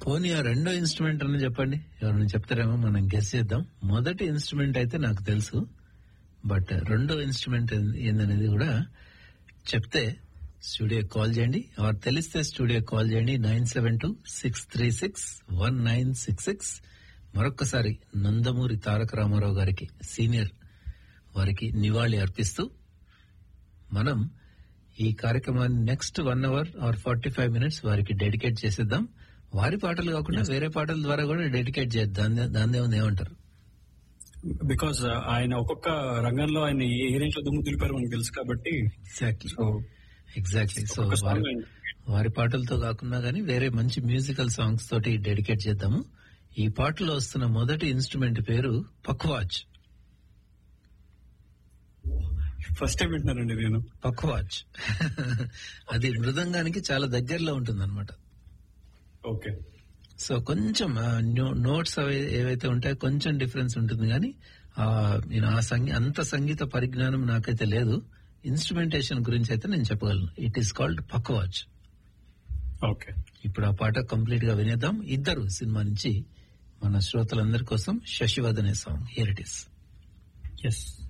పోనీ ఆ రెండో ఇన్స్ట్రుమెంట్ అని చెప్పండి ఎవరైనా చెప్తారేమో మనం గెస్ చేద్దాం మొదటి ఇన్స్ట్రుమెంట్ అయితే నాకు తెలుసు బట్ రెండో ఇన్స్ట్రుమెంట్ ఏందనేది కూడా చెప్తే స్టూడియో కాల్ చేయండి ఆర్ తెలిస్తే స్టూడియో కాల్ చేయండి nine seven two six three six one nine six six మరొక్కసారి నందమూరి తారక రామారావు గారికి సీనియర్ వారికి నివాళి అర్పిస్తూ మనం ఈ కార్యక్రమాన్ని next one hour or forty five minutes వారికి డెడికేట్ చేసేద్దాం వారి పాటలు కాకుండా వేరే పాటల ద్వారా కూడా డెడికేట్ చేద్దాం దాని ఉంది ఏమంటారు బికాస్ ఆయన ఒక్కొక్క రంగంలో ఆయన ఏ రేంజ్ లో దుమ్ము దులిపారు మనకు తెలుసు కాబట్టి ఎగ్జాక్ట్లీ సో ఎగ్జాక్ట్లీ సో ఒక్కొక్క వారి song ఆయన వారి పాటలతో కాకుండా గానీ వేరే మంచి మ్యూజికల్ సాంగ్స్ తోటి డెడికేట్ చేద్దాము ఈ పాటలో వస్తున్న మొదటి ఇన్స్ట్రుమెంట్ పేరు పక్వాజ్ ఫస్ట్ టైం వింటున్నానండి నేను పక్వాజ్ అది మృదంగానికి చాలా దగ్గరలో ఉంటుంది ఓకే సో కొంచెం నోట్స్ అవి ఏవైతే ఉంటాయో కొంచెం డిఫరెన్స్ ఉంటుంది కానీ ఆ you know, ఆ సంగీ అంత సంగీత పరిజ్ఞానం నాకైతే లేదు ఇన్స్ట్రుమెంటేషన్ గురించి అయితే నేను చెప్పగలను it is called pakhawaj okay ఇప్పుడు ఆ పాట కంప్లీట్ గా వినేద్దాం ఇద్దరు సినిమా నుంచి మన శ్రోతలందరి కోసం Sasivadane song here it is yes